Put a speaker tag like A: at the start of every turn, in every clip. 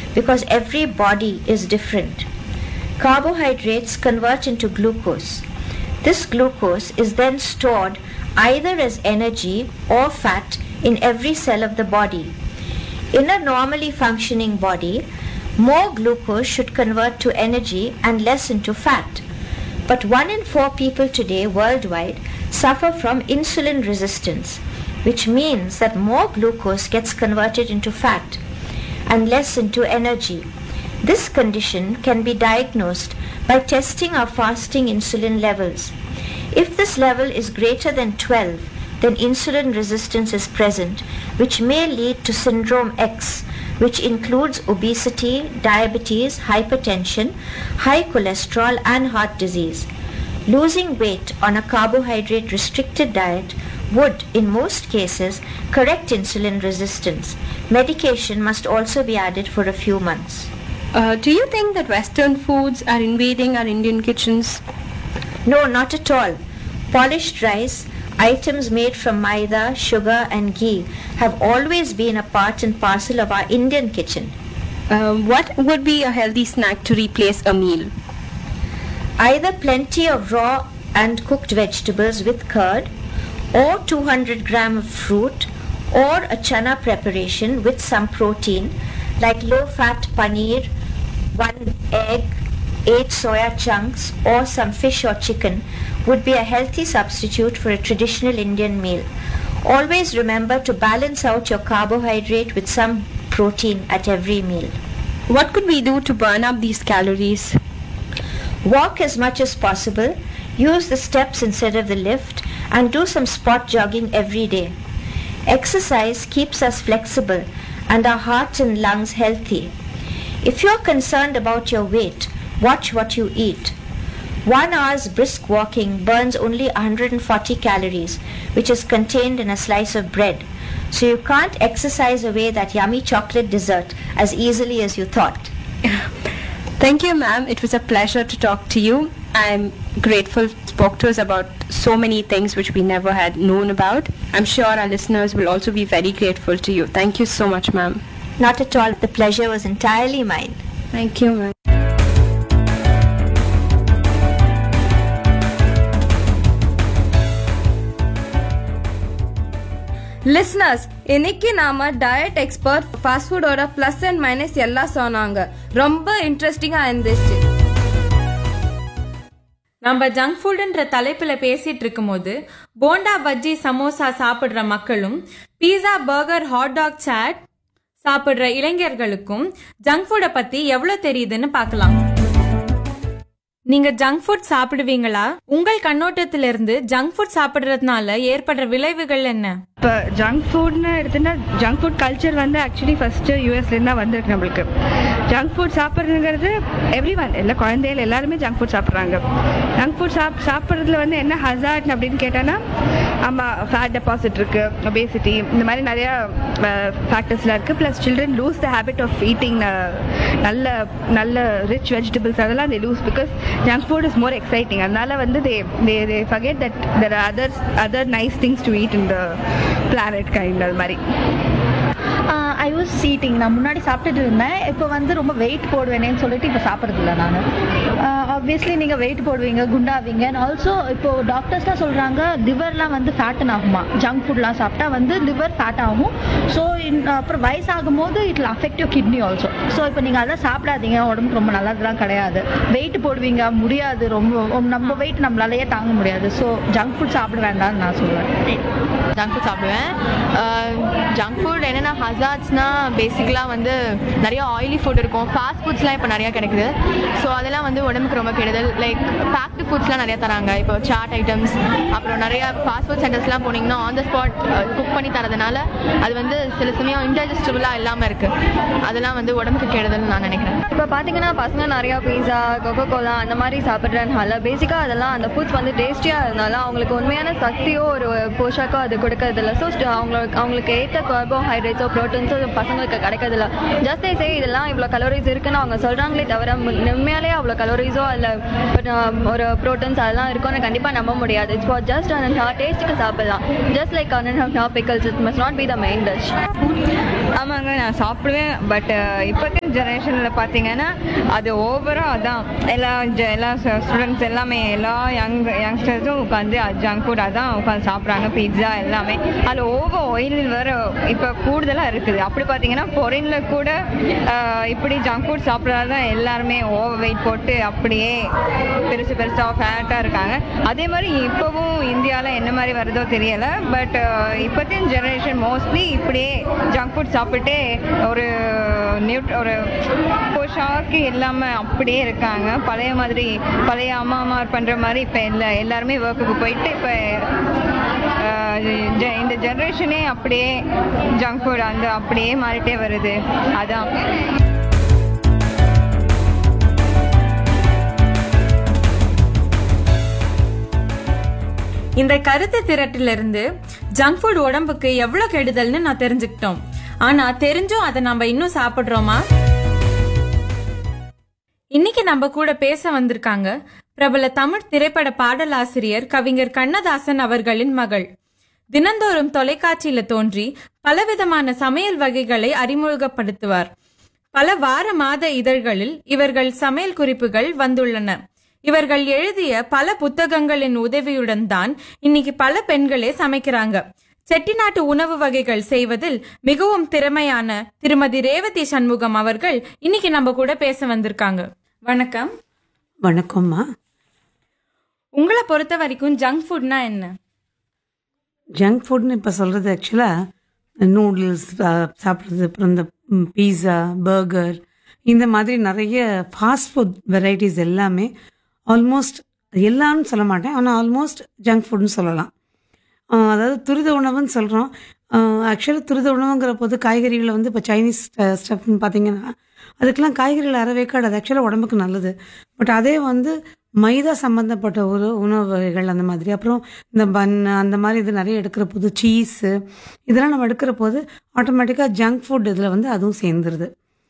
A: because every body is different. Carbohydrates convert into glucose. This glucose is then stored either as energy or fat in every cell of the body. In a normally functioning body, more glucose should convert to energy and less into fat. But one in four people today worldwide suffer from insulin resistance, which means that more glucose gets converted into fat and less into energy. This condition can be diagnosed by testing our fasting insulin levels. If this level is greater than 12, then insulin resistance is present, which may lead to syndrome X, which includes obesity, diabetes, hypertension, high cholesterol, and heart disease. Losing weight on a carbohydrate restricted diet would, in most cases, correct insulin resistance. Medication must also be added for a few months.
B: Uh, do you think that Western foods are invading our Indian kitchens?
A: No, not at all. Polished rice, items made from maida, sugar, and ghee have always been a part and parcel of our Indian kitchen.
B: Uh, what would be a healthy snack to replace a meal?
A: Either plenty of raw and cooked vegetables with curd, or 200 gram of fruit, or a chana preparation with some protein like low fat paneer, one egg, eight soya chunks, or some fish or chicken would be a healthy substitute for a traditional Indian meal. Always remember to balance out your carbohydrate with some protein at every meal.
B: What could we do to burn up these calories?
A: Walk as much as possible, use the steps instead of the lift, and do some spot jogging every day. Exercise keeps us flexible and our hearts and lungs healthy. If you're concerned about your weight, watch what you eat. One hour's brisk walking burns only 140 calories, which is contained in a slice of bread. So you can't exercise away that yummy chocolate dessert as easily as you thought.
B: Thank you, ma'am. It was a pleasure to talk to you. I'm grateful you spoke to us about so many things which we never had known about. I'm sure our listeners will also be very grateful to you. Thank you so much, ma'am.
A: Not at all. The pleasure was entirely mine.
B: Thank you, ma'am.
C: Listeners இன்னைக்கு நாம diet expert fast ஃபுட்டோட plus and minus எல்லாம் சொன்னாங்க ரொம்ப இன்ட்ரெஸ்டிங்கா இருந்துச்சு
D: நம்ம junk ஃபுட்ன்ற தலைப்புல பேசிட்டு இருக்கும்போது போண்டா பஜ்ஜி சமோசா சாப்பிடுற மக்களும் pizza burger hot dog chaat சாப்பிடுற இளைஞர்களுக்கும் ஜங்க் ஃபுட்டை பத்தி எவ்வளவு தெரியுதுன்னு பார்க்கலாம் நீங்க ஜங்க் ஃபுட் சாப்பிடுவீங்களா உங்கள் கண்ணோட்டத்திலிருந்து ஜங்க் ஃபுட் சாப்பிடுறதுனால ஏற்படுற விளைவுகள் என்ன
E: இப்போ ஜங்க் ஃபுட்னு எடுத்துன்னா ஜங்க் ஃபுட் கல்ச்சர் வந்து ஆக்சுவலி ஃபஸ்ட்டு யூஎஸ்லேருந்து தான் வந்திருக்கு நம்மளுக்கு ஜங்க் ஃபுட் சாப்பிட்றதுங்கிறது எவ்ரி ஒன் எல்லா குழந்தைகள் எல்லாருமே ஜங்க் ஃபுட் சாப்பிட்றாங்க ஜங்க் ஃபுட் சாப் சாப்பிட்றதுல வந்து என்ன ஹசார்ட் அப்படின்னு கேட்டோன்னா ஆமாம் ஃபேட் டெபாசிட் இருக்குது ஒபேசிட்டி இந்த மாதிரி நிறையா ஃபேக்டர்ஸ்லாம் இருக்குது plus children lose the habit of eating நல்ல நல்ல ரிச் வெஜிடபிள்ஸ் அதெல்லாம் they lose because junk food is more exciting அதனால வந்து they they they forget that their others other nice things to eat in the planet kind அது மாதிரி
F: I was seating நான் முன்னாடி சாப்பிட்டுட்டு இருந்தேன் இப்போ வந்து ரொம்ப வெயிட் போடுவேனேன்னு சொல்லிட்டு இப்போ சாப்பிட்றதில்ல நான் ஆப்வியஸ்லி நீங்கள் வெயிட் போடுவீங்க குண்டாவீங்க ஆல்சோ இப்போ டாக்டர்ஸ்லாம் சொல்கிறாங்க லிவர்லாம் வந்து ஃபேட்டன் ஆகுமா ஜங்க் ஃபுட்லாம் சாப்பிட்டா வந்து லிவர் ஃபேட் ஆகும் ஸோ அப்புறம் வயசாகும் போது it'll affect your kidney also so இப்போ நீங்கள் அதெல்லாம் சாப்பிடாதீங்க உடம்புக்கு ரொம்ப நல்லதுலாம் கிடையாது வெயிட் போடுவீங்க முடியாது ரொம்ப நம்ம வெயிட் நம்மளாலேயே தாங்க முடியாது ஸோ ஜங்க் ஃபுட் சாப்பிட வேண்டாம்னு நான் சொல்லுவேன்
G: ஜங்க் ஃபுட் சாப்பிடுவேன் ஜங்க் ஃபுட் என்னென்ன ஹசார்ட்ஸ்னா பேசிக்கலாக வந்து நிறைய ஆயிலி ஃபுட் இருக்கும் ஃபாஸ்ட் ஃபுட்ஸ்லாம் இப்போ நிறையா கிடைக்குது ஸோ அதெல்லாம் வந்து உடம்புக்கு ரொம்ப கெடுதல் லைக் பேக்டு ஃபுட்ஸ்லாம் நிறையா தராங்க இப்போ சாட் ஐட்டம்ஸ் அப்புறம் நிறைய ஃபாஸ்ட் ஃபுட் சென்டர்ஸ்லாம் போனீங்கன்னா ஆன் த ஸ்பாட் குக் பண்ணி தரதுனால அது வந்து சில சமயம் இன்டைஜஸ்டபுளாக இல்லாமல் இருக்குது அதெல்லாம் வந்து உடம்புக்கு கெடுதல்னு நான் நினைக்கிறேன்
H: இப்போ பார்த்தீங்கன்னா பசங்க நிறையா பீஸா கொக்கோ கோலா அந்த மாதிரி சாப்பிட்றதுனால பேசிக்காக அதெல்லாம் அந்த ஃபுட்ஸ் வந்து டேஸ்டியாக இருந்தால அவங்களுக்கு உண்மையான சக்தியோ ஒரு போஷாக்கோ அது கொடுக்கறதில்ல ஸோ அவங்களுக்கு அவங்களுக்கு ஏற்ற கார்போஹைட்ரேட்ஸோ ப்ரோட்டீன்ஸோ பசங்களுக்கு கிடைக்கிறதில்ல ஜஸ்ட் சே இதெல்லாம் இவ்வளோ கலோரிஸ் இருக்குன்னு அவங்க சொல்கிறாங்களே தவிர உண்மையாலே அவ்வளோ கலோரிஸோ இல்லை ஒரு ப்ரோட்டீன்ஸ் அதெல்லாம் இருக்கும்னு கண்டிப்பாக நம்ப முடியாது இட்ஸ் ஃபார் ஜஸ்ட் அந்த டேஸ்ட்டுக்கு சாப்பிடலாம் just like pickles it must not be the main dish
I: ஆமாங்க நான் சாப்பிடுவேன் பட் இப்போக்கு ஜெனரேஷனில் பார்த்தீங்கன்னா அது ஓவராக அதான் எல்லா ஜ- எல்லா ஸ்டூடெண்ட்ஸ் எல்லாமே எல்லா யங் யங்ஸ்டர்ஸும் உட்காந்து ஜங்க் ஃபுட் அதான் உட்காந்து சாப்பிட்றாங்க பீட்சா எல்லாமே அதில் ஓவர் ஆயில் வேறு இப்போ கூடுதலாக இருக்குது அப்படி பார்த்தீங்கன்னா ஃபாரினில் கூட ஆஹ், இப்படி ஜங்க் ஃபுட் சாப்பிட்றது தான் எல்லாருமே ஓவர் வெயிட் போட்டு அப்படியே பெருசு பெருசாக ஃபேட்டாக இருக்காங்க அதே மாதிரி இப்போவும் இந்தியாவில் என்ன மாதிரி வருதோ தெரியல பட் இப்போத்தையும் ஜெனரேஷன் மோஸ்ட்லி இப்படியே ஜங்க் ஃபுட் சாப்பிட்டு ஒரு நியூட் ஒரு போஷாக்கு இல்லாமல் அப்படியே இருக்காங்க பழைய மாதிரி பழைய அம்மா அம்மா பண்ணுற மாதிரி இப்போ இல்லை எல்லாருமே ஒர்க்குக்கு போயிட்டு இப்போ இந்த ஜெனரேஷனே அப்படியே ஜங்க் ஃபுட் அந்த அப்படியே மாறிட்டே வருது அதான்
D: இந்த கருத்து திரட்டிலிருந்து ஜங்க் ஃபுட் உடம்புக்கு எவ்வளவு கெடுதல்னு நான் தெரிஞ்சுக்கிட்டோம் ஆனா தெரிஞ்சும் அதை நம்ம இன்னும் சாப்பிடுறோமா இன்னைக்கு நம்ம கூட பேச வந்திருக்காங்க பிரபல தமிழ் திரைப்பட பாடலாசிரியர் கவிஞர் கண்ணதாசன் அவர்களின் மகள் தினந்தோறும் தொலைக்காட்சியில தோன்றி பலவிதமான சமையல் வகைகளை அறிமுகப்படுத்துவார் பல வார மாத இதழ்களில் இவர்கள் சமையல் குறிப்புகள் வந்துள்ளன இவர்கள் எழுதிய பல புத்தகங்களின் உதவியுடன் தான் இன்னைக்கு பல பெண்களே சமைக்கிறாங்க செட்டிநாட்டு உணவு வகைகள் செய்வதில் மிகவும் திறமையான திருமதி ரேவதி சண்முகம் அவர்கள் இன்னைக்கு நம்ம கூட பேச வந்திருக்காங்க வணக்கம்
J: வணக்கம்மா
D: உங்களை பொறுத்த வரைக்கும் ஜங்க் ஃபுட்னா என்ன
J: ஜங்க் ஃபுட்னு இப்போ சொல்கிறது ஆக்சுவலாக நூடுல்ஸ் சாப்பிட்றது அப்புறம் இந்த பீஸா பர்கர் இந்த மாதிரி நிறைய ஃபாஸ்ட் ஃபுட் வெரைட்டிஸ் எல்லாமே ஆல்மோஸ்ட் எல்லாம்னு சொல்ல மாட்டேன் ஆனால் ஆல்மோஸ்ட் ஜங்க் ஃபுட்னு சொல்லலாம் ஆஹ் அதாவது துரித உணவுன்னு சொல்கிறோம் ஆக்சுவலாக துரித உணவுங்கிற போது காய்கறிகளை வந்து இப்போ சைனீஸ் ஸ்டஃப்னு பார்த்தீங்கன்னா அதுக்கெல்லாம் காய்கறிகள் அறவேக்காடு அது ஆக்சுவலாக உடம்புக்கு நல்லது பட் அதே வந்து மைதா சம்மந்தப்பட்ட ஒரு உணவு வகைகள் அந்த மாதிரி அப்புறம் இந்த பன் அந்த மாதிரி இது நிறைய எடுக்கிற போது சீஸு இதெல்லாம் நம்ம எடுக்கிற போது ஆட்டோமேட்டிக்காக ஜங்க் ஃபுட் இதில் வந்து அதுவும் சேர்ந்துருது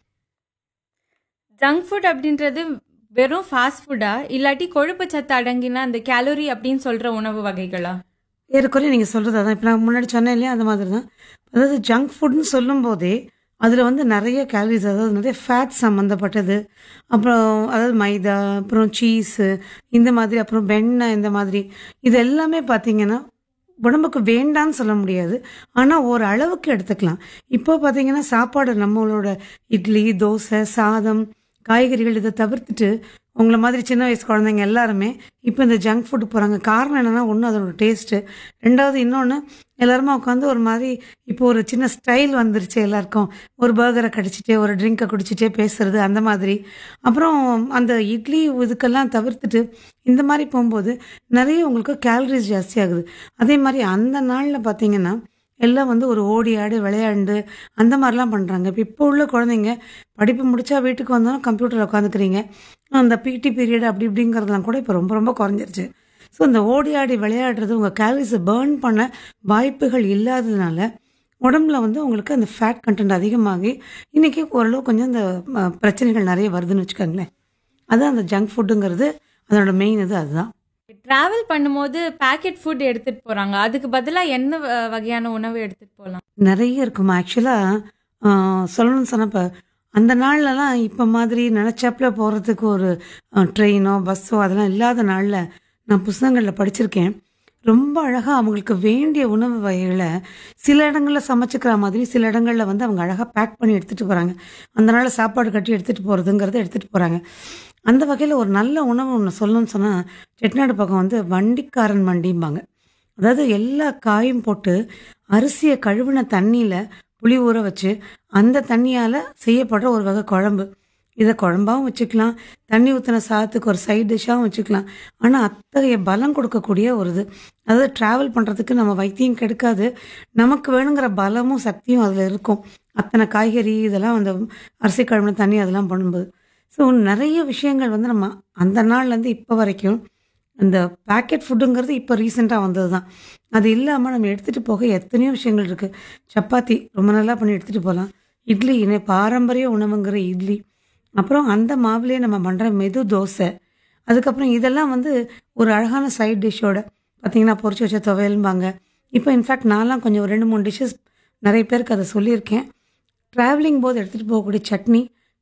D: ஜங்க் ஃபுட் அப்படின்றது வெறும் ஃபாஸ்ட் ஃபுட்டா இல்லாட்டி கொழுப்பு சத்து அடங்கின அந்த கேலரி அப்படின்னு சொல்ற உணவு வகைகளா
J: ஏறக்குறைய நீங்கள் சொல்கிறது அதான் இப்போ நான் முன்னாடி சொன்னேன் இல்லையா அந்த மாதிரி தான் அதாவது ஜங்க் ஃபுட்னு சொல்லும்போதே அதில் வந்து நிறைய கேலரிஸ் அதாவது நிறைய ஃபேட் சம்மந்தப்பட்டது அப்புறம் அதாவது மைதா அப்புறம் சீஸு இந்த மாதிரி அப்புறம் வெண்ணெய் இந்த மாதிரி இது எல்லாமே பார்த்தீங்கன்னா உடம்புக்கு வேண்டான்னு சொல்ல முடியாது ஆனால் ஒரு அளவுக்கு எடுத்துக்கலாம் இப்போ பார்த்தீங்கன்னா சாப்பாடு நம்மளோட இட்லி தோசை சாதம் காய்கறிகள் இதை தவிர்த்துட்டு உங்களை மாதிரி சின்ன வயசு குழந்தைங்க எல்லாருமே இப்போ இந்த ஜங்க் ஃபுட் போகிறாங்க காரணம் என்னென்னா ஒன்று அதோட டேஸ்ட்டு ரெண்டாவது இன்னொன்று எல்லாருமே உட்காந்து ஒரு மாதிரி இப்போ ஒரு சின்ன ஸ்டைல் வந்துருச்சு எல்லாருக்கும் ஒரு பர்கரை கடிச்சிட்டே ஒரு ட்ரிங்கை குடிச்சிட்டே பேசுறது அந்த மாதிரி அப்புறம் அந்த இட்லி இதுக்கெல்லாம் தவிர்த்துட்டு இந்த மாதிரி போகும்போது நிறைய உங்களுக்கு கேலரிஸ் ஜாஸ்தியாகுது அதே மாதிரி அந்த நாளில் பார்த்தீங்கன்னா எல்லாம் வந்து ஒரு ஓடி ஆடி விளையாண்டு அந்த மாதிரிலாம் பண்ணுறாங்க இப்போ இப்போ உள்ள குழந்தைங்க படிப்பு முடிச்சா வீட்டுக்கு வந்தோன்னா கம்ப்யூட்டரில் உட்காந்துக்கிறீங்க அந்த பிடி பீரியட் அப்படி இப்படிங்கிறதுலாம் கூட இப்போ ரொம்ப ரொம்ப குறைஞ்சிருச்சு ஸோ இந்த ஓடி ஆடி விளையாடுறது உங்கள் கேலரிஸை பேர்ன் பண்ண வாய்ப்புகள் இல்லாததுனால உடம்புல வந்து உங்களுக்கு அந்த ஃபேட் கண்டென்ட் அதிகமாகி இன்றைக்கி ஓரளவு கொஞ்சம் இந்த அஹ், பிரச்சனைகள் நிறைய வருதுன்னு வச்சுக்கோங்களேன் அதான் அந்த ஜங்க் ஃபுட்டுங்கிறது அதோட மெயின் இது அதுதான்
D: டிராவல் பண்ணும்போது பேக்கெட் ஃபுட் எடுத்துட்டு போறாங்க அதுக்கு பதிலா என்ன வ- வகையான உணவு எடுத்துட்டு போகலாம்
J: நிறைய இருக்குமா ஆக்சுவலாக சொல்லணும்னு சொன்னப்போ அந்த நாள்லலாம் இப்போ மாதிரி நினச்சாப்புல போகிறதுக்கு ஒரு ட்ரெயினோ பஸ்ஸோ அதெல்லாம் இல்லாத நாளில் நான் புஸ்தகங்களில் படிச்சிருக்கேன் ரொம்ப அழகாக அவங்களுக்கு வேண்டிய உணவு வகைகளை சில இடங்களில் சமைச்சுக்கிற மாதிரி சில இடங்களில் வந்து அவங்க அழகாக பேக் பண்ணி எடுத்துகிட்டு போகிறாங்க அந்த நாளில் சாப்பாடு கட்டி எடுத்துகிட்டு போகிறதுங்கிறத எடுத்துகிட்டு போகிறாங்க அந்த வகையில் ஒரு நல்ல உணவு ஒன்று சொல்லணும்னு சொன்னால் செட்டிநாடு பக்கம் வந்து வண்டிக்காரன் மண்டிம்பாங்க அதாவது எல்லா காயும் போட்டு அரிசியை கழுவின தண்ணியில் புளி ஊற வச்சு அந்த தண்ணியால் செய்யப்படுற ஒரு வகை குழம்பு இதை குழம்பாவும் வச்சுக்கலாம் தண்ணி ஊற்றின சாதத்துக்கு ஒரு சைட் டிஷ்ஷாகவும் வச்சுக்கலாம் ஆனால் அத்தகைய பலம் கொடுக்கக்கூடிய ஒரு இது அதாவது ட்ராவல் பண்ணுறதுக்கு நம்ம வைத்தியம் கெடுக்காது நமக்கு வேணுங்கிற பலமும் சக்தியும் அதில் இருக்கும் அத்தனை காய்கறி இதெல்லாம் அந்த அரிசி கழுவின தண்ணி அதெல்லாம் பண்ணும்போது ஸோ நிறைய விஷயங்கள் வந்து நம்ம அந்த நாள்லேருந்து இப்போ வரைக்கும் இந்த பேக்கெட் ஃபுட்டுங்கிறது இப்போ ரீசெண்டாக வந்தது தான் அது இல்லாமல் நம்ம எடுத்துகிட்டு போக எத்தனையோ விஷயங்கள் இருக்குது சப்பாத்தி ரொம்ப நல்லா பண்ணி எடுத்துகிட்டு போகலாம் இட்லி இணை பாரம்பரிய உணவுங்கிற இட்லி அப்புறம் அந்த மாவுலேயே நம்ம பண்ணுற மெது தோசை அதுக்கப்புறம் இதெல்லாம் வந்து ஒரு அழகான சைட் டிஷ்ஷோட பார்த்தீங்கன்னா பொரிச்சு வச்ச துவையல்பாங்க இப்போ இன்ஃபேக்ட் நான்லாம் கொஞ்சம் ஒரு ரெண்டு மூணு டிஷ்ஷஸ் நிறைய பேருக்கு அதை சொல்லியிருக்கேன் ட்ராவலிங் போது எடுத்துகிட்டு போகக்கூடிய சட்னி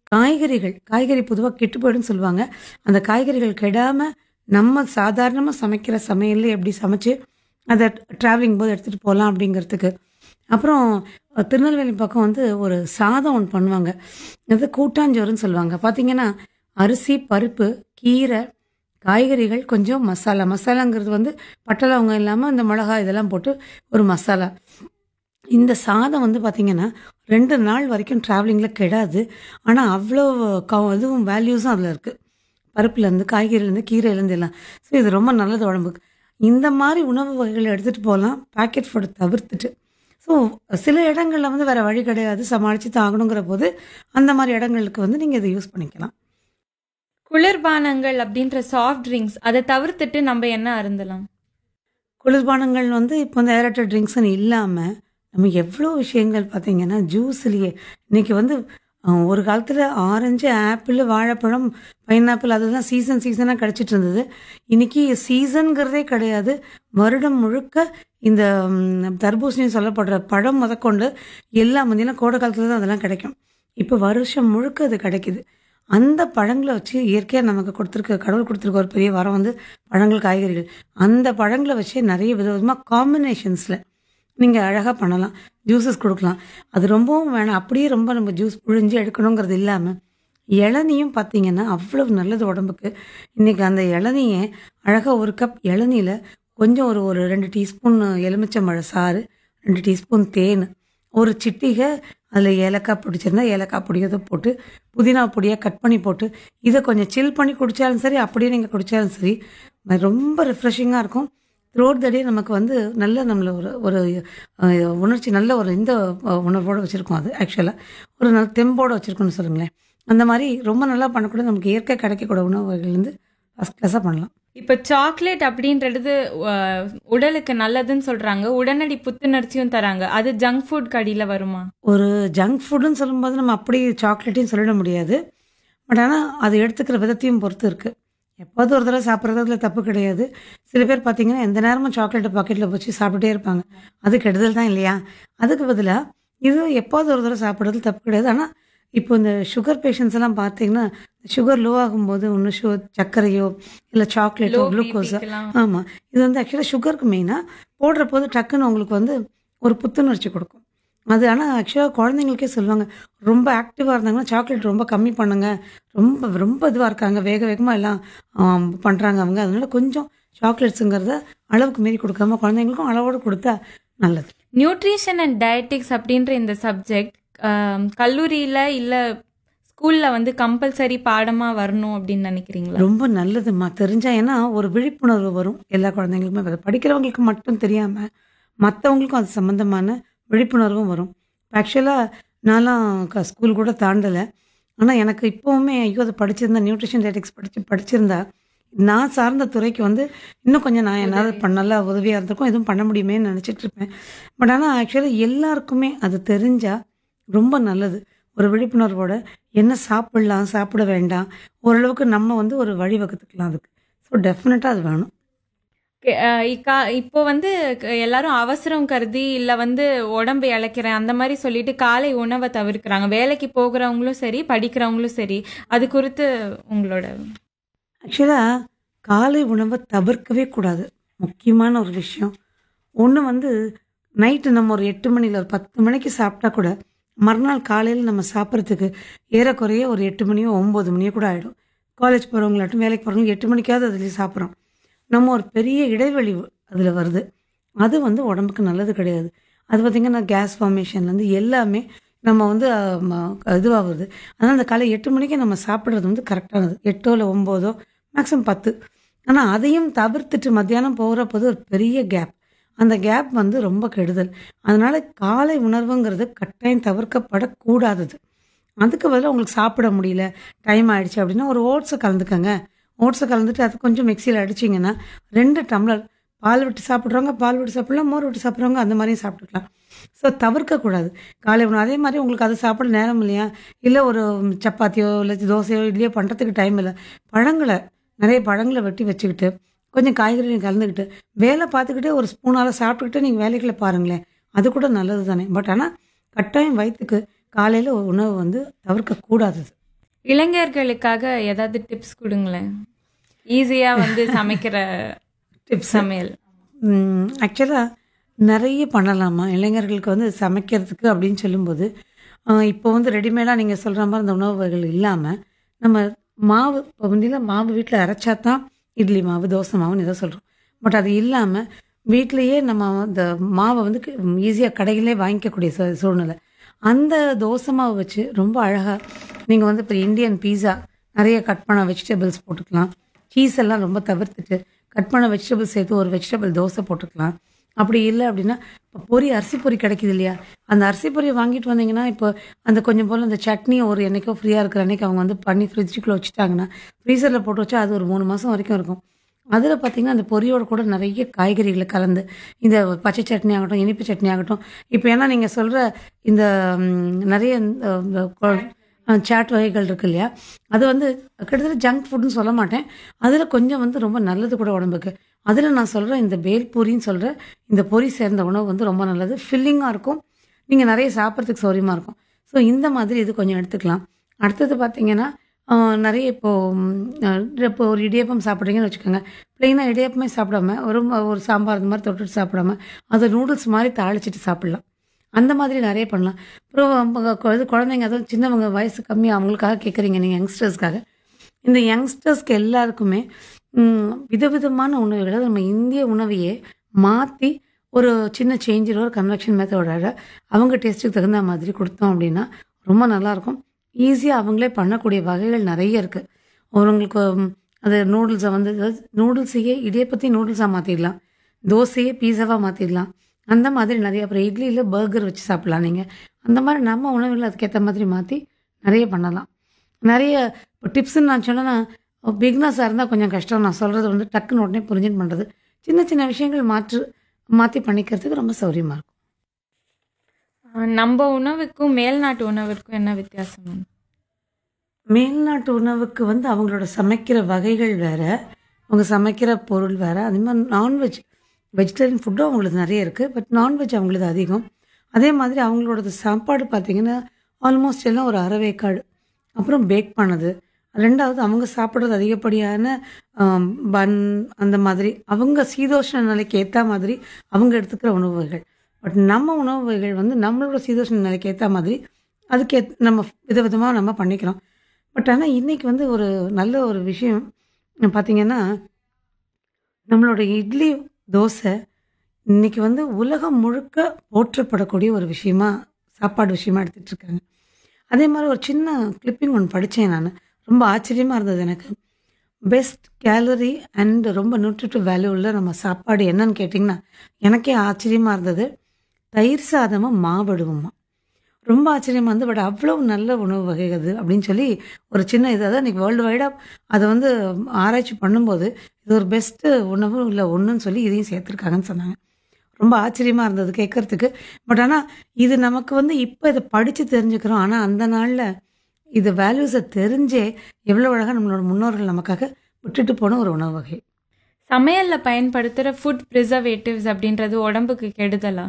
J: காய்கறிகள் காய்கறி பொதுவாக கெட்டு போயிடும்னு சொல்லுவாங்க அந்த காய்கறிகள் கெடாமல் நம்ம சாதாரணமாக சமைக்கிற சமையல்ல எப்படி சமைச்சு அதை ட்ராவலிங் போது எடுத்துகிட்டு போகலாம் அப்படிங்கிறதுக்கு அப்புறம் அஹ், திருநெல்வேலி பக்கம் வந்து ஒரு சாதம் ஒன்று பண்ணுவாங்க அது கூட்டாஞ்சோறுன்னு சொல்லுவாங்க பார்த்தீங்கன்னா அரிசி பருப்பு கீரை காய்கறிகள் கொஞ்சம் மசாலா மசாலாங்கிறது வந்து பட்டை லவங்கம் இல்லாமல் இந்த மிளகாய் இதெல்லாம் போட்டு ஒரு மசாலா இந்த சாதம் வந்து பார்த்தீங்கன்னா ரெண்டு நாள் வரைக்கும் ட்ராவலிங்கில் கெடாது ஆனால் அவ்வளோ க இதுவும் வேல்யூஸும் அதில் இருக்குது பருப்புலேருந்து காய்கறிலேருந்து கீரையிலேருந்து எல்லாம் ஸோ இது ரொம்ப நல்லது உடம்புக்கு இந்த மாதிரி உணவு வகைகளை எடுத்துகிட்டு போகலாம் பேக்கெட் ஃபுட்டை தவிர்த்துட்டு ஸோ சில இடங்களில் வந்து வேறு வழி கிடையாது சமாளித்து தாங்கணுங்கிற போது அந்த மாதிரி இடங்களுக்கு வந்து நீங்கள் இதை யூஸ் பண்ணிக்கலாம்
D: குளிர்பானங்கள் அப்படின்ற சாஃப்ட் ட்ரிங்க்ஸ் அதை தவிர்த்துட்டு நம்ம என்ன அருந்தலாம்
J: குளிர்பானங்கள் வந்து இப்போ வந்து ஏரட்டட் ட்ரிங்க்ஸ்னு இல்லாமல் நம்ம எவ்வளோ விஷயங்கள் பார்த்தீங்கன்னா ஜூஸ்லேயே இன்னைக்கு வந்து அஹ், ஒரு காலத்தில் ஆரஞ்சு ஆப்பிள் வாழைப்பழம் பைனாப்பிள் அதெல்லாம் சீசன் சீசனாக கிடச்சிட்டு இருந்தது இன்னைக்கு சீசன்கிறதே கிடையாது வருடம் முழுக்க இந்த ம், தர்பூசணி சொல்லப்படுற பழம் முதற்கொண்டு எல்லாம் முந்தினா கோடை காலத்தில் தான் அதெல்லாம் கிடைக்கும் இப்போ வருஷம் முழுக்க அது கிடைக்குது அந்த பழங்களை வச்சு இயற்கையாக நமக்கு கொடுத்துருக்க கடவுள் கொடுத்துருக்க ஒரு பெரிய வரம் வந்து பழங்கள் காய்கறிகள் அந்த பழங்களை வச்சு நிறைய விதவிதமாக காம்பினேஷன்ஸில் நீங்கள் அழகாக பண்ணலாம் ஜூஸஸ் கொடுக்கலாம் அது ரொம்பவும் வேணாம் அப்படியே ரொம்ப நம்ம ஜூஸ் புழிஞ்சு எடுக்கணுங்கிறது இல்லாமல் இளநியும் பார்த்தீங்கன்னா அவ்வளவு நல்லது உடம்புக்கு இன்றைக்கி அந்த இளநியை அழகாக ஒரு கப் இளநியில் கொஞ்சம் ஒரு ஒரு ரெண்டு டீஸ்பூன் எலுமிச்சம்பழ சாறு ரெண்டு டீஸ்பூன் தேன் ஒரு சிட்டிகை அதில் ஏலக்காய் பிடிச்சிருந்தா ஏலக்காய் பொடியதை போட்டு புதினா பொடியாக கட் பண்ணி போட்டு இதை கொஞ்சம் சில் பண்ணி குடித்தாலும் சரி அப்படியே நீங்கள் குடித்தாலும் சரி ம- ரொம்ப ரிஃப்ரெஷிங்காக இருக்கும் த்ரோட் தடே நமக்கு வந்து நல்ல நம்மளை ஒரு ஒரு அஹ், உணர்ச்சி நல்ல ஒரு இந்த அஹ், உணர்வோடு வச்சுருக்கோம் அது ஆக்சுவலாக ஒரு நல்ல தெம்போடு வச்சுருக்கோம்னு சொல்லுங்களேன் அந்த மாதிரி ரொம்ப நல்லா பண்ணக்கூட நமக்கு இயற்கை கிடைக்கக்கூடிய உணவு வகைகள்லேருந்து ஃபஸ்ட் கிளாஸாக பண்ணலாம்
D: இப்போ சாக்லேட் அப்படின்றது அஹ், உடலுக்கு நல்லதுன்னு சொல்றாங்க உடனடி புத்துணர்ச்சியும் தராங்க அது ஜங்க் ஃபுட் கடியில வருமா
J: ஒரு ஜங்க் ஃபுட்டுன்னு சொல்லும்போது நம்ம அப்படி சாக்லேட்டையும் சொல்லிட முடியாது பட் ஆனால் அது எடுத்துக்கிற விதத்தையும் பொறுத்து இருக்குது எப்போது ஒரு தடவை சாப்பிட்றதுல தப்பு கிடையாது சில பேர் பார்த்தீங்கன்னா எந்த நேரமும் சாக்லேட்டை பாக்கெட்டில் வச்சு சாப்பிட்டுட்டே இருப்பாங்க அது கெடுதல் தான் இல்லையா அதுக்கு பதிலாக இது எப்போது ஒரு தடவை சாப்பிட்றது தப்பு கிடையாது ஆனால் இப்போ இந்த சுகர் பேஷண்ட்ஸ் எல்லாம் பார்த்தீங்கன்னா சுகர் லோ ஆகும்போது ஒன்று ஷு சர்க்கரையோ இல்லை சாக்லேட்டோ
D: Low
J: குளுக்கோஸோ
D: BP க்கெல்லாம்.
J: ஆமாம் இது வந்து ஆக்சுவலாக சுகருக்கு மெயினாக போடுற போது டக்குன்னு உங்களுக்கு வந்து ஒரு புத்துணர்ச்சி கொடுக்கும் அது ஆனால் ஆக்சுவலாக குழந்தைங்களுக்கே சொல்லுவாங்க ரொம்ப ஆக்டிவாக இருந்தாங்கன்னா சாக்லேட் ரொம்ப கம்மி பண்ணுங்க ரொம்ப ரொம்ப இதுவாக இருக்காங்க வேக வேகமாக எல்லாம் பண்ணுறாங்க அவங்க அதனால கொஞ்சம் சாக்லேட்ஸுங்கிறத அளவுக்கு மீறி கொடுக்காம குழந்தைங்களுக்கும் அளவோடு கொடுத்தா நல்லது
D: நியூட்ரிஷன் அண்ட் டயட்டிக்ஸ் அப்படின்ற இந்த சப்ஜெக்ட் கல்லூரியில இல்ல ஸ்கூல்ல வந்து கம்பல்சரி பாடமா வரணும் அப்படின்னு நினைக்கிறீங்களா
J: ரொம்ப நல்லதும்மா தெரிஞ்சா ஏன்னா ஒரு விழிப்புணர்வு வரும் எல்லா குழந்தைங்களுக்குமே வரும். படிக்கிறவங்களுக்கு மட்டும் தெரியாமல் மற்றவங்களுக்கும் அது சம்மந்தமான விழிப்புணர்வும் வரும் ஆக்சுவலாக நான்லாம் க ஸ்கூல் கூட தாண்டலை ஆனால் எனக்கு இப்போவுமே ஐயோ அதை படிச்சிருந்தா நியூட்ரிஷன் டயட்டிக்ஸ் படித்து படிச்சிருந்தா நான் சார்ந்த துறைக்கு வந்து இன்னும் கொஞ்சம் நான் என்னால் பண்ண நல்லா உதவியாக இருந்திருக்கும் எதுவும் பண்ண முடியுமேன்னு நினச்சிட்டு இருப்பேன் பட் ஆனால் ஆக்சுவலாக எல்லாருக்குமே அது தெரிஞ்சால் ரொம்ப நல்லது ஒரு விழிப்புணர்வோட என்ன சாப்பிடலாம் சாப்பிட வேண்டாம் ஓரளவுக்கு நம்ம வந்து ஒரு வழி வகுத்துக்கலாம் அதுக்கு ஸோ டெஃபினட்டாக அது வேணும்
D: கே- அஹ் இக்கா- இப்போ வந்து க- எல்லாரும் அவசரம் கருதி இல்ல வந்து உடம்பு இழைக்கிறேன் அந்த மாதிரி சொல்லிட்டு காலை உணவை தவிர்க்கிறாங்க வேலைக்கு போகிறவங்களும் சரி படிக்கிறவங்களும் சரி அது குறித்து உங்களோட
J: ஆக்சுவலாக காலை உணவை தவிர்க்கவே கூடாது முக்கியமான ஒரு விஷயம் ஒன்று வந்து நைட்டு நம்ம ஒரு எட்டு மணியில் ஒரு பத்து மணிக்கு சாப்பிட்டா கூட மறுநாள் காலையில் நம்ம சாப்பிட்றதுக்கு ஏறக்குறைய ஒரு எட்டு மணியோ ஒம்பது மணியோ கூட ஆகிடும் காலேஜ் போகிறவங்களாட்டும் வேலைக்கு போகிறவங்க எட்டு மணிக்காவது அதுலேயே சாப்பிட்றோம் நம்ம ஒரு பெரிய இடைவெளி அதில் வருது அது வந்து உடம்புக்கு நல்லது கிடையாது அது பார்த்திங்கன்னா கேஸ் ஃபார்மேஷன்லேருந்து எல்லாமே நம்ம வந்து இதுவாகுது அதனால் அந்த காலை எட்டு மணிக்கு நம்ம சாப்பிட்றது வந்து கரெக்டானது எட்டோ இல்லை ஒம்போதோ மேக்ஸிமம் பத்து ஆனால் அதையும் தவிர்த்துட்டு மத்தியானம் போகிற போது ஒரு பெரிய கேப் அந்த கேப் வந்து ரொம்ப கெடுதல் அதனால காலை உணர்வுங்கிறது கட்டாயம் தவிர்க்கப்படக்கூடாதது அதுக்கு பதிலாக உங்களுக்கு சாப்பிட முடியல டைம் ஆயிடுச்சு அப்படின்னா ஒரு ஓட்ஸை கலந்துக்கங்க ஓட்ஸை கலந்துட்டு அது கொஞ்சம் மிக்சியில் அடிச்சிங்கன்னா ரெண்டு டம்ளர் பால் விட்டு சாப்பிட்றவங்க பால் விட்டு சாப்பிடலாம் மோர் விட்டு சாப்பிட்றவங்க அந்த மாதிரியும் சாப்பிட்டுக்கலாம் ஸோ தவிர்க்கக்கூடாது காலை உணவு அதே மாதிரி உங்களுக்கு அது சாப்பிட நேரம் இல்லையா இல்லை ஒரு சப்பாத்தியோ இல்லை தோசையோ இட்லியோ பண்ணுறதுக்கு டைம் இல்லை பழங்களை நிறைய பழங்களை வெட்டி வச்சுக்கிட்டு கொஞ்சம் காய்கறி கலந்துக்கிட்டு வேலை பார்த்துக்கிட்டே ஒரு ஸ்பூனால் சாப்பிட்டுக்கிட்டு நீங்கள் வேலைகளை பாருங்களேன் அது கூட நல்லது தானே பட் ஆனால் கட்டாயம் வயிற்றுக்கு காலையில் உணவு வந்து தவிர்க்கக்கூடாதது
D: இளைஞர்களுக்காக ஏதாவது டிப்ஸ் கொடுங்களேன் ஈஸியா வந்து சமைக்கிற
J: டிப்ஸ்
D: சமையல்
J: ஆக்சுவலாக நிறைய பண்ணலாமா இளைஞர்களுக்கு வந்து சமைக்கிறதுக்கு அப்படின்னு சொல்லும்போது ஆஹ் இப்போ வந்து ரெடிமேடாக நீங்கள் சொல்கிற மாதிரி அந்த உணவு வகைகள் இல்லாமல் நம்ம மாவு இப்போ முந்திலாம் மாவு வீட்டில் அரைச்சா தான் இட்லி மாவு தோசை மாவுன்னு ஏதோ சொல்கிறோம் பட் அது இல்லாமல் வீட்டிலையே நம்ம அந்த மாவை வந்து ஈஸியாக கடையிலே வாங்கிக்கக்கூடிய சூ- சூழ்நிலை அந்த தோசை மாவு வச்சு ரொம்ப அழகாக நீங்கள் வந்து இப்போ இந்தியன் பீஸா நிறைய கட் பண்ண வெஜிடபிள்ஸ் போட்டுக்கலாம் சீஸ் எல்லாம் ரொம்ப தவிர்த்துட்டு கட் பண்ண வெஜிடபிள்ஸ் சேர்த்து ஒரு வெஜிடபிள் தோசை போட்டுக்கலாம் அப்படி இல்லை அப்படின்னா இப்போ பொரி அரிசி பொரி கிடைக்குது இல்லையா அந்த அரிசி பொரியை வாங்கிட்டு வந்தீங்கன்னா இப்போ அந்த கொஞ்சம் போல் அந்த சட்னி ஒரு என்னைக்கோ ஃப்ரீயாக இருக்கிற அன்னைக்கு அவங்க வந்து பண்ணி ஃப்ரிட்ஜுக்குள்ளே வச்சுட்டாங்கன்னா ஃப்ரீசரில் போட்டு வச்சா அது ஒரு மூணு மாதம் வரைக்கும் இருக்கும் அதில் பார்த்தீங்கன்னா அந்த பொரியோட கூட நிறைய காய்கறிகளை கலந்து இந்த பச்சை சட்னி ஆகட்டும் இனிப்பு சட்னி ஆகட்டும் இப்போ ஏன்னா நீங்கள் சொல்கிற இந்த ம், நிறைய இந்த, இந்த கொ- அஹ், சாட் வகைகள் இருக்கு இல்லையா அது வந்து கிட்டத்தட்ட ஜங்க் ஃபுட்னு சொல்ல மாட்டேன் அதில் கொஞ்சம் வந்து ரொம்ப நல்லது கூட உடம்புக்கு அதில் நான் சொல்கிறேன் இந்த பேல் பூரின்னு சொல்கிற இந்த பொரி சேர்ந்த உணவு வந்து ரொம்ப நல்லது ஃபில்லிங்காக இருக்கும் நீங்கள் நிறைய சாப்பிட்றதுக்கு சௌரியமாக இருக்கும் ஸோ இந்த மாதிரி இது கொஞ்சம் எடுத்துக்கலாம் அடுத்தது பார்த்தீங்கன்னா ஆஹ், நிறைய இப்போது இப்போ ஒரு இடியப்பம் சாப்பிட்றீங்கன்னு வச்சுக்கோங்க ப்ளெயினாக இடியப்பமே சாப்பிடாம ஒரு ம- ஒரு சாம்பார் இந்த மாதிரி தொட்டுட்டு சாப்பிடாம அதை நூடுல்ஸ் மாதிரி தாளிச்சிட்டு சாப்பிட்லாம் அந்த மாதிரி நிறைய பண்ணலாம் அப்புறம் அவங்க கொ- இது குழந்தைங்க அதுவும் சின்னவங்க வயசு கம்மி அவங்களுக்காக கேட்குறீங்க நீங்கள் யங்ஸ்டர்ஸ்க்காக இந்த யங்ஸ்டர்ஸ்க்கு எல்லாருக்குமே ம், விதவிதமான உணவுகளை நம்ம இந்திய உணவையே மாற்றி ஒரு சின்ன சேஞ்சில் ஒரு கன்வெக்ஷன் மெத்தடோட அவங்க டேஸ்ட்டுக்கு தகுந்த மாதிரி கொடுத்தோம் அப்படின்னா ரொம்ப நல்லாயிருக்கும் ஈஸியாக அவங்களே பண்ணக்கூடிய வகைகள் நிறைய இருக்குது அவங்களுக்கு ம், அது நூடுல்ஸை வந்து நூடுல்ஸையே இடியப்பத்தி நூடுல்ஸாக மாற்றிடலாம் தோசையே பீஸாவாக மாற்றிடலாம் அந்த மாதிரி நிறைய அப்புறம் இட்லியில் பர்கர் வச்சு சாப்பிட்லாம் நீங்கள் அந்த மாதிரி நம்ம உணவுகளை அதுக்கேற்ற மாதிரி மாற்றி நிறைய பண்ணலாம் நிறைய இப்போ டிப்ஸ்ன்னு நான் சொன்னேன்னா பிக்னஸாக இருந்தால் கொஞ்சம் கஷ்டம் நான் சொல்கிறது வந்து டக்குன்னு உடனே புரிஞ்சுன்னு பண்ணுறது சின்ன சின்ன விஷயங்கள் மாற்று மாற்றி பண்ணிக்கிறதுக்கு ரொம்ப சௌரியமாக இருக்கும்
D: அஹ் நம்ம உணவுக்கும் மேல்நாட்டு உணவிற்கும் என்ன வித்தியாசம்
J: மேல்நாட்டு உணவுக்கு வந்து அவங்களோட சமைக்கிற வகைகள் வேற அவங்க சமைக்கிற பொருள் வேற அதே மாதிரி நான்வெஜ் வெஜிடேரியன் ஃபுட்டும் அவங்களுக்கு நிறைய இருக்குது பட் நான்வெஜ் அவங்களது அதிகம் அதே மாதிரி அவங்களோட சாப்பாடு பார்த்தீங்கன்னா ஆல்மோஸ்ட் எல்லாம் ஒரு அறவேக்காடு அப்புறம் பேக் பண்ணது ரெண்டாவது அவங்க சாப்பிட்றது அதிகப்படியான பன் அந்த மாதிரி அவங்க சீதோஷ்ண நிலைக்கு ஏற்ற மாதிரி அவங்க எடுத்துக்கிற உணவு வகைகள் பட் நம்ம உணவு வகைகள் வந்து நம்மளோட சீதோஷ்ண நிலைக்கு ஏற்ற மாதிரி அதுக்கு ஏத்- நம்ம விதவிதமாக நம்ம பண்ணிக்கிறோம் பட் ஆனால் இன்னைக்கு வந்து ஒரு நல்ல ஒரு விஷயம் பார்த்தீங்கன்னா நம்மளோட இட்லி தோசை இன்னைக்கு வந்து உலகம் முழுக்க போற்றப்படக்கூடிய ஒரு விஷயமா சாப்பாடு விஷயமா எடுத்துட்டு இருக்காங்க அதே மாதிரி ஒரு சின்ன கிளிப்பிங் ஒன்று படித்தேன் நான் ரொம்ப ஆச்சரியமாக இருந்தது எனக்கு பெஸ்ட் கேலரி அண்ட் ரொம்ப நியூட்ரிட்டிவ் வேல்யூ உள்ள நம்ம சாப்பாடு என்னன்னு கேட்டிங்கன்னா எனக்கே ஆச்சரியமாக இருந்தது தயிர் சாதமும் மாவடுவுமா ரொம்ப ஆச்சரியமாக இருந்து பட் அவ்வளோ நல்ல உணவு வகை அது அப்படின்னு சொல்லி ஒரு சின்ன இது அதான் இன்னைக்கு வேர்ல்டு வைடாக அதை வந்து ஆராய்ச்சி பண்ணும்போது இது ஒரு பெஸ்ட்டு உணவு இல்லை ஒன்றுன்னு சொல்லி இதையும் சேர்த்துருக்காங்கன்னு சொன்னாங்க ரொம்ப ஆச்சரியமாக இருந்தது கேட்கறதுக்கு பட் ஆனால் இது நமக்கு வந்து இப்போ இதை படித்து தெரிஞ்சுக்கிறோம் ஆனால் அந்த நாளில் இது வேல்யூஸை தெரிஞ்சே எவ்வளோ அழகாக நம்மளோட முன்னோர்கள் நமக்காக விட்டுட்டு போன ஒரு உணவு வகை
D: சமையல்ல பயன்படுத்துற ஃபுட் ப்ரிசர்வேட்டிவ்ஸ் அப்படின்றது உடம்புக்கு கெடுதலா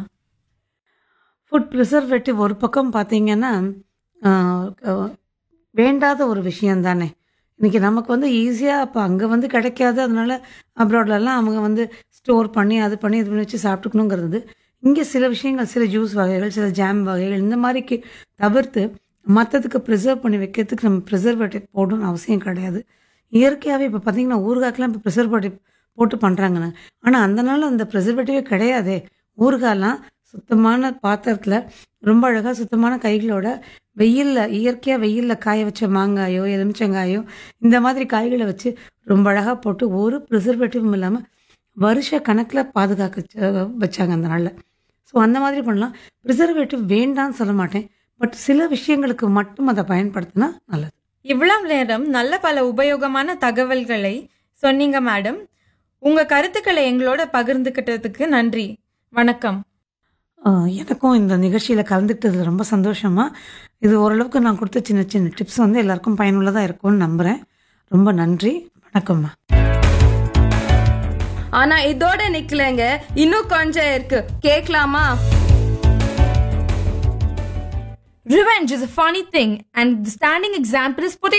J: ஃபுட் ப்ரிசர்வேட்டிவ் ஒரு பக்கம் பார்த்தீங்கன்னா ஆஹ், அஹ், வேண்டாத ஒரு விஷயம் தானே இன்னைக்கு நமக்கு வந்து ஈஸியாக இப்போ அங்கே வந்து கிடைக்காது அதனால அப்ராட்லலாம் அவங்க வந்து ஸ்டோர் பண்ணி அது பண்ணி இது பண்ணி வச்சு சாப்பிட்டுக்கணுங்கிறது இங்கே சில விஷயங்கள் சில ஜூஸ் வகைகள் சில ஜாம் வகைகள் இந்த மாதிரிக்கு தவிர்த்து மற்றதுக்கு ப்ரிசர்வ் பண்ணி வைக்கிறதுக்கு நம்ம ப்ரிசர்வேட்டிவ் போடணும்னு அவசியம் கிடையாது இயற்கையாகவே இப்போ பார்த்தீங்கன்னா ஊறுகாக்கெலாம் இப்போ ப்ரிசர்வேட்டிவ் போட்டு பண்ணுறாங்கண்ணே ஆனால் அந்த நாள் அந்த ப்ரிசர்வேட்டிவே கிடையாதே ஊறுகாலாம் சுத்தமான பாத்திரத்தில் ரொம்ப அழகாக சுத்தமான கைகளோட வெயிலில் இயற்கையாக வெயிலில் காய வச்ச மாங்காயோ எலுமிச்சங்காயோ இந்த மாதிரி காய்களை வச்சு ரொம்ப அழகாக போட்டு ஒரு ப்ரிசர்வேட்டிவும் இல்லாமல் வருஷ கணக்கில் பாதுகாக்க வச்ச- வச்சாங்க அந்த நாளில் ஸோ அந்த மாதிரி பண்ணலாம் ப்ரிசர்வேட்டிவ் வேண்டாம்னு சொல்ல மாட்டேன் பட் சில விஷயங்களுக்கு மட்டும் அதை பயன்படுத்தினா நல்லது
D: இவ்வளவு நேரம் நல்ல பல உபயோகமான தகவல்களை சொன்னீங்க மேடம் உங்க கருத்துக்களை எங்களோட பகிர்ந்துக்கிட்டதுக்கு நன்றி வணக்கம்
J: ஆஹ் எனக்கும் இந்த நிகழ்ச்சியில் கலந்துக்கிட்டது ரொம்ப சந்தோஷமா இது ஓரளவுக்கு நான் கொடுத்த சின்ன சின்ன டிப்ஸ் வந்து எல்லாருக்கும் பயனுள்ளதாக இருக்கும்னு நம்புகிறேன் ரொம்ப நன்றி வணக்கம்மா
C: ஆனா இதோட நிக்கலங்க இன்னும் கொஞ்சம் இருக்கு கேட்கலாமா
K: Revenge is a funny thing, and the standing example is potato